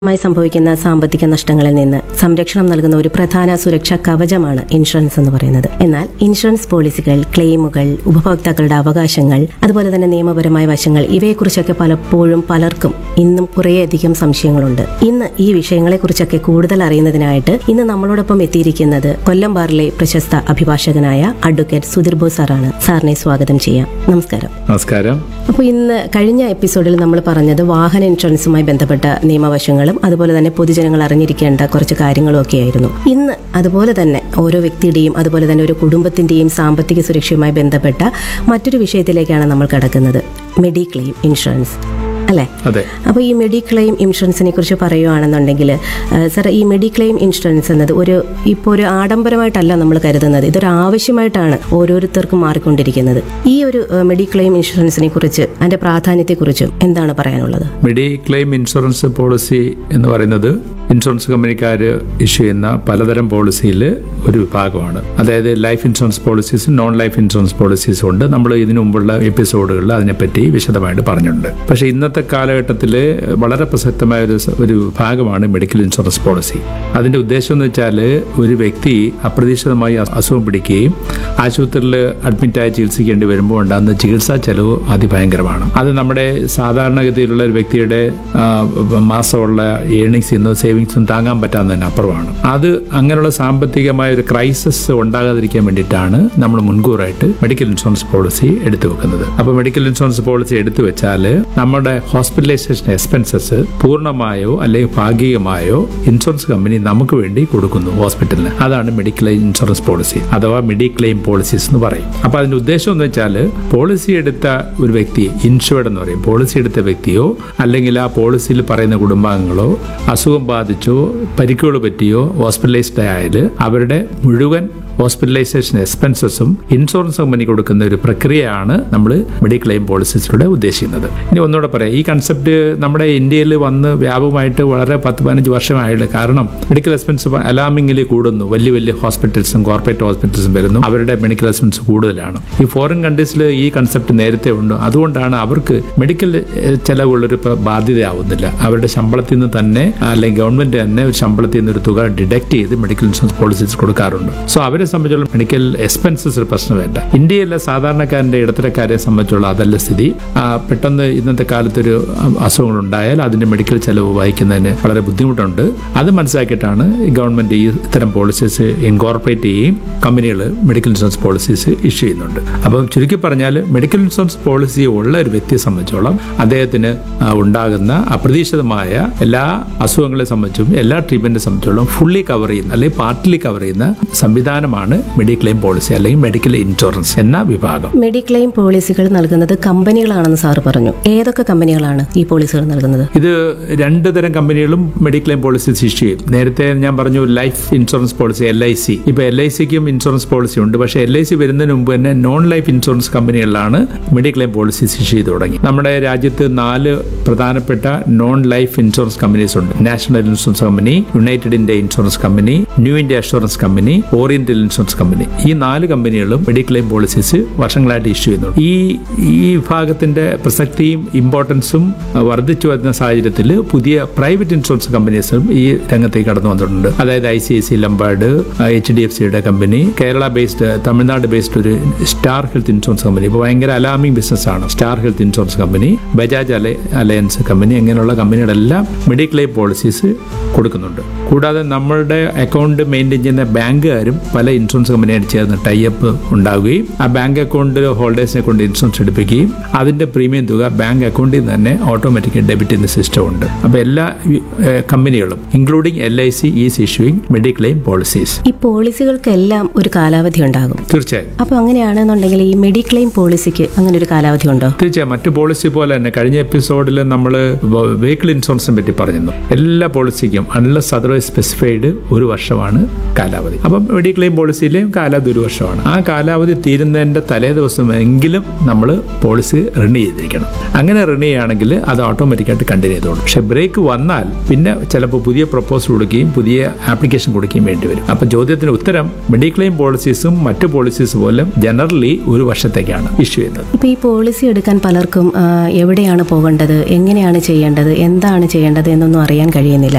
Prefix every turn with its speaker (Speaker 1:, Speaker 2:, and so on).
Speaker 1: മായി സംഭവിക്കുന്ന സാമ്പത്തിക നഷ്ടങ്ങളിൽ നിന്ന് സംരക്ഷണം നൽകുന്ന ഒരു പ്രധാന സുരക്ഷാ കവചമാണ് ഇൻഷുറൻസ് എന്ന് പറയുന്നത് എന്നാൽ ഇൻഷുറൻസ് പോളിസികൾ ക്ലെയിമുകൾ ഉപഭോക്താക്കളുടെ അവകാശങ്ങൾ അതുപോലെ തന്നെ നിയമപരമായ വശങ്ങൾ ഇവയെക്കുറിച്ചൊക്കെ പലപ്പോഴും പലർക്കും ഇന്നും കുറേയധികം സംശയങ്ങളുണ്ട് ഇന്ന് ഈ വിഷയങ്ങളെക്കുറിച്ചൊക്കെ കൂടുതൽ അറിയുന്നതിനായിട്ട് ഇന്ന് നമ്മളോടൊപ്പം എത്തിയിരിക്കുന്നത് കൊല്ലം ബാറിലെ പ്രശസ്ത അഭിഭാഷകനായ അഡ്വക്കേറ്റ് സുധീർ ബോസ് സാറാണ് സാറിനെ സ്വാഗതം ചെയ്യാം നമസ്കാരം
Speaker 2: നമസ്കാരം
Speaker 1: അപ്പോൾ ഇന്ന് കഴിഞ്ഞ എപ്പിസോഡിൽ നമ്മൾ പറഞ്ഞത് വാഹന ഇൻഷുറൻസുമായി ബന്ധപ്പെട്ട നിയമവശങ്ങളും അതുപോലെ തന്നെ പൊതുജനങ്ങൾ അറിഞ്ഞിരിക്കേണ്ട കുറച്ച് കാര്യങ്ങളും ഒക്കെ ആയിരുന്നു ഇന്ന് അതുപോലെ തന്നെ ഓരോ വ്യക്തിയുടെയും അതുപോലെ തന്നെ ഒരു കുടുംബത്തിന്റെയും സാമ്പത്തിക സുരക്ഷയുമായി ബന്ധപ്പെട്ട മറ്റൊരു വിഷയത്തിലേക്കാണ് നമ്മൾ കടക്കുന്നത് മെഡിക്ലെയിം ഇൻഷുറൻസ് അല്ലേ
Speaker 2: അതെ
Speaker 1: അപ്പോൾ ഈ മെഡിക്ലെയിം ഇൻഷുറൻസിനെ കുറിച്ച് പറയുകയാണെന്നുണ്ടെങ്കിൽ സാർ ഈ മെഡിക്ലെയിം ഇൻഷുറൻസ് എന്നത് ഒരു ഇപ്പോൾ ഒരു ആഡംബരമായിട്ടല്ല നമ്മൾ കരുതുന്നത് ഇതൊരു ആവശ്യമായിട്ടാണ് ഓരോരുത്തർക്കും മാറിക്കൊണ്ടിരിക്കുന്നത് ഈ ഒരു മെഡിക്ലെയിം ഇൻഷുറൻസിനെ കുറിച്ച് അതിന്റെ പ്രാധാന്യത്തെക്കുറിച്ചും എന്താണ് പറയാനുള്ളത്
Speaker 2: മെഡിക്ലെയിം ഇൻഷുറൻസ് പോളിസി എന്ന് പറയുന്നത് ഇൻഷുറൻസ് കമ്പനിക്കാർ ഇഷ്യൂ ചെയ്യുന്ന പലതരം പോളിസിയിൽ ഒരു വിഭാഗമാണ് അതായത് ലൈഫ് ഇൻഷുറൻസ് പോളിസീസും നോൺ ലൈഫ് ഇൻഷുറൻസ് പോളിസീസും ഉണ്ട് നമ്മൾ ഇതിനു മുമ്പുള്ള എപ്പിസോഡുകളിൽ അതിനെപ്പറ്റി വിശദമായിട്ട് പറഞ്ഞിട്ടുണ്ട് പക്ഷേ ഇന്നത്തെ കാലഘട്ടത്തിൽ വളരെ പ്രസക്തമായ ഒരു സ- ഒരു വിഭാഗമാണ് മെഡിക്കൽ ഇൻഷുറൻസ് പോളിസി അതിന്റെ ഉദ്ദേശം എന്ന് വെച്ചാൽ ഒരു വ്യക്തി അപ്രതീക്ഷിതമായി അസു- അസുഖം പിടിക്കുകയും ആശുപത്രിയിൽ അഡ്മിറ്റായി ചികിത്സിക്കേണ്ടി വരുമ്പോൾ ഉണ്ടാകുന്ന ചികിത്സാ ചെലവ് അതിഭയങ്കരമാണ് അത് നമ്മുടെ സാധാരണഗതിയിലുള്ള ഒരു വ്യക്തിയുടെ ആ, മാസമുള്ള ഏണിങ്സിൽ നിന്ന് സേവിങ്സും താങ്ങാൻ പറ്റാവുന്നതിന് അപ്പുറമാണ് അത് അങ്ങനെയുള്ള സാമ്പത്തികമായ ഒരു ക്രൈസിസ് ഉണ്ടാകാതിരിക്കാൻ വേണ്ടിയിട്ടാണ് നമ്മൾ മുൻകൂറായിട്ട് മെഡിക്കൽ ഇൻഷുറൻസ് പോളിസി എടുത്തു വെക്കുന്നത് അപ്പോൾ മെഡിക്കൽ ഇൻഷുറൻസ് പോളിസി എടുത്തു വെച്ചാൽ നമ്മുടെ ഹോസ്പിറ്റലൈസേഷൻ എക്സ്പെൻസസ് പൂർണ്ണമായോ അല്ലെങ്കിൽ ഭാഗികമായോ ഇൻഷുറൻസ് കമ്പനി നമുക്ക് വേണ്ടി കൊടുക്കുന്നു ഹോസ്പിറ്റലിന് അതാണ് മെഡിക്കൽ ഇൻഷുറൻസ് പോളിസി അഥവാ മെഡിക്ലെയിം പോളിസീസ് എന്ന് പറയും അപ്പൊ അതിന്റെ ഉദ്ദേശം എന്ന് വെച്ചാൽ പോളിസി എടുത്ത ഒരു വ്യക്തി ഇൻഷുർഡ് എന്ന് പറയും പോളിസി എടുത്ത വ്യക്തിയോ അല്ലെങ്കിൽ ആ പോളിസിയിൽ പറയുന്ന കുടുംബാംഗങ്ങളോ അസുഖം ബാധിച്ചോ പരിക്കുകൾ പറ്റിയോ ഹോസ്പിറ്റലൈസ്ഡ് ആയാൽ അവരുടെ മുഴുവൻ ഹോസ്പിറ്റലൈസേഷൻ എക്സ്പെൻസസും ഇൻഷുറൻസ് കമ്പനി കൊടുക്കുന്ന ഒരു പ്രക്രിയയാണ് നമ്മൾ മെഡിക്ലെയിം പോളിസീസിലൂടെ ഉദ്ദേശിക്കുന്നത് ഇനി ഒന്നുകൂടെ പറയാം ഈ കൺസെപ്റ്റ് നമ്മുടെ ഇന്ത്യയിൽ വന്ന് വ്യാപകമായിട്ട് വളരെ പത്ത് പതിനഞ്ച് വർഷമായുള്ളൂ കാരണം മെഡിക്കൽ എക്സ്പെൻസ് അലാമിംഗിൽ കൂടുന്നു വലിയ വലിയ ഹോസ്പിറ്റൽസും കോർപ്പറേറ്റ് ഹോസ്പിറ്റൽസും വരുന്നു അവരുടെ മെഡിക്കൽ എക്സ്പെൻസ് കൂടുതലാണ് ഈ ഫോറിൻ കൺട്രീസിൽ ഈ കൺസെപ്റ്റ് നേരത്തെ ഉണ്ട് അതുകൊണ്ടാണ് അവർക്ക് മെഡിക്കൽ ഏഹ്, ചെലവുള്ളൊരു പ- ബാധ്യതയാവുന്നില്ല അവരുടെ ശമ്പളത്തിൽ നിന്ന് തന്നെ അല്ലെങ്കിൽ ഗവൺമെന്റ് തന്നെ ഒരു ശമ്പളത്തിൽ നിന്ന് ഒരു തുക ഡിഡക്ട് ചെയ്ത് മെഡിക്കൽ ഇൻഷുറൻസ് പോളിസീസ് കൊടുക്കാറുണ്ട് സോ അവരെ സംബന്ധിച്ചുള്ള മെഡിക്കൽ എക്സ്പെൻസസ് ഒരു പ്രശ്നമല്ല ഇന്ത്യയിലെ സാധാരണക്കാരന്റെ ഇടത്തരക്കാരെ സംബന്ധിച്ചുള്ള അതല്ല സ്ഥിതി ആ, പെട്ടെന്ന് ഇന്നത്തെ കാലത്തൊരു അസുഖങ്ങൾ ഉണ്ടായാൽ അതിന്റെ മെഡിക്കൽ ചെലവ് വഹിക്കുന്നതിന് വളരെ ബുദ്ധിമുട്ടുണ്ട് അത് മനസ്സിലാക്കിയിട്ടാണ് ഈ ഗവൺമെന്റ് ഈ ഇത്തരം പോളിസീസ് ഇൻകോർപ്പറേറ്റ് ചെയ്യുകയും കമ്പനികൾ മെഡിക്കൽ ഇൻഷുറൻസ് പോളിസീസ് ഇഷ്യൂ ചെയ്യുന്നുണ്ട് അപ്പം ചുരുക്കി പറഞ്ഞാൽ മെഡിക്കൽ ഇൻഷുറൻസ് പോളിസി ഉള്ള ഒരു വ്യക്തിയെ സംബന്ധിച്ചോളം അദ്ദേഹത്തിന് ആ, ഉണ്ടാകുന്ന അപ്രതീക്ഷിതമായ എല്ലാ അസുഖങ്ങളെ സംബന്ധിച്ചും എല്ലാ ട്രീറ്റ്മെന്റിനെ സംബന്ധിച്ചോളം ഫുള്ളി കവർ ചെയ്യുന്ന അല്ലെങ്കിൽ പാർട്ടിലി കവർ ചെയ്യുന്ന സംവിധാനമാണ് മെഡിക്ലെയിം പോളിസി അല്ലെങ്കിൽ മെഡിക്കൽ ഇൻഷുറൻസ് എന്ന വിഭാഗം
Speaker 1: മെഡിക്ലെയിം പോളിസികൾ നൽകുന്നത് കമ്പനികളാണെന്ന് സാറ് പറഞ്ഞു ഏതൊക്കെ കമ്പനികളാണ് ഈ പോളിസികൾ നൽകുന്നത്
Speaker 2: ഇത് രണ്ട് തരം കമ്പനികളും മെഡിക്ലെയിം പോളിസീസ് ഇഷ്യൂ ചെയ്യും നേരത്തെ ഞാൻ പറഞ്ഞു life insurance policy L I C ഇപ്പൊ എൽ ഐ സിക്കും ഇൻഷുറൻസ് പോളിസി ഉണ്ട് പക്ഷേ എൽ ഐ സി വരുന്നതിന് മുമ്പ് തന്നെ നോൺ ലൈഫ് ഇൻഷുറൻസ് കമ്പനികളിലാണ് മെഡിക്ലെയിം പോളിസീസ് ഇഷ്യൂ ചെയ്ത് തുടങ്ങി നമ്മുടെ രാജ്യത്ത് നാല് പ്രധാനപ്പെട്ട നോൺ ലൈഫ് ഇൻഷുറൻസ് കമ്പനീസ് ഉണ്ട് national insurance company united India insurance company new India assurance company oriental insurance company ഈ നാല് കമ്പനികളും മെഡിക്ലെയിം പോളിസീസ് വർഷങ്ങളായിട്ട് ഇഷ്യൂ ചെയ്യുന്നുണ്ട് ഈ ഈ വിഭാഗത്തിന്റെ പ്രസക്തിയും ഇമ്പോർട്ടൻസും അഹ്, വർദ്ധിച്ചു വരുന്ന സാഹചര്യത്തിൽ പുതിയ പ്രൈവറ്റ് ഇൻഷുറൻസ് കമ്പനീസും ഈ രംഗത്തേക്ക് കടന്നു വന്നിട്ടുണ്ട് അതായത് I C I C Lombard H D F സിയുടെ company Kerala based Tamil Nadu based ഒരു സ്റ്റാർ ഹെൽത്ത് ഇൻഷുറൻസ് കമ്പനി ഇപ്പോൾ ഭയങ്കര അലാമിംഗ് ബിസിനസ് ആണ് star health insurance company Bajaj അലയ അലയൻസ് കമ്പനി അങ്ങനെയുള്ള കമ്പനികളെല്ലാം മെഡിക്ലെയിം പോളിസീസ് കൊടുക്കുന്നുണ്ട് കൂടാതെ നമ്മളുടെ അക്കൗണ്ട് മെയിൻറ്റെയിൻ ചെയ്യുന്ന ബാങ്കുകാരും പല ഇൻഷുറൻസ് കമ്പനിയായിട്ട് ചേർന്ന് ടൈപ്പ് ഉണ്ടാവുകയും ആ ബാങ്ക് അക്കൗണ്ട് ഹോൾഡേഴ്സിനെ കൊണ്ട് ഇൻഷുറൻസ് എടുപ്പിക്കുകയും അതിന്റെ പ്രീമിയം തുക ബാങ്ക് അക്കൗണ്ടിൽ നിന്ന് തന്നെ ഓട്ടോമാറ്റിക്കലി ഡെബിറ്റ് ചെയ്യുന്ന സിസ്റ്റം ഉണ്ട് അപ്പോൾ എല്ലാ ഏഹ്, കമ്പനികളും including L I C is issuing mediclaim policies
Speaker 1: ഈ പോളിസികൾക്കെല്ലാം ഒരു കാലാവധി ഉണ്ടാകും
Speaker 2: തീർച്ചയായും
Speaker 1: അപ്പൊ അങ്ങനെയാണെന്നുണ്ടെങ്കിൽ ഈ മെഡിക്ലെയിം പോളിസിക്ക് അങ്ങനെ ഒരു കാലാവധി ഉണ്ടോ
Speaker 2: തീർച്ചയായും മറ്റു പോളിസി പോലെ തന്നെ കഴിഞ്ഞ എപ്പിസോഡിൽ നമ്മൾ വെഹിക്കിൾ ഇൻഷുറൻസിനെ പറ്റി പറഞ്ഞിരുന്നു എല്ലാ പോളിസിക്കും അൺലെസ് അതർവൈസ് സ്പെസിഫൈഡ് ഒരു വർഷമാണ് കാലാവധി അപ്പം മെഡിക്ലെയിം പോളിസിയിലെയും കാലാവധി ഒരു വർഷമാണ് ആ കാലാവധി തീരുന്നതിന്റെ തലേ ദിവസമെങ്കിലും നമ്മൾ പോളിസി റിന്യൂ ചെയ്തിരിക്കണം അങ്ങനെ റിന്യൂ ചെയ്യുകയാണെങ്കിൽ അത് ഓട്ടോമാറ്റിക്കായിട്ട് കണ്ടിന്യൂ ചെയ്തോളും പക്ഷെ ബ്രേക്ക് വന്നാൽ പിന്നെ ചിലപ്പോൾ പുതിയ പ്രപ്പോസൽ കൊടുക്കുകയും പുതിയ ആപ്ലിക്കേഷൻ കൊടുക്കുകയും വേണ്ടി വരും അപ്പം ചോദ്യത്തിന് ഉത്തരം മെഡിക്ലെയിം പോളിസീസും മറ്റു പോളിസീസ് പോലും ജനറലി ഒരു വർഷത്തേക്കാണ് ഇഷ്യൂ ചെയ്യുന്നത്
Speaker 1: ഇപ്പൊ ഈ പോളിസി എടുക്കാൻ പലർക്കും ആ, എവിടെയാണ് പോകേണ്ടത് എങ്ങനെയാണ് ചെയ്യേണ്ടത് എന്താണ് ചെയ്യേണ്ടത് എന്നൊന്നും അറിയാൻ കഴിയുന്നില്ല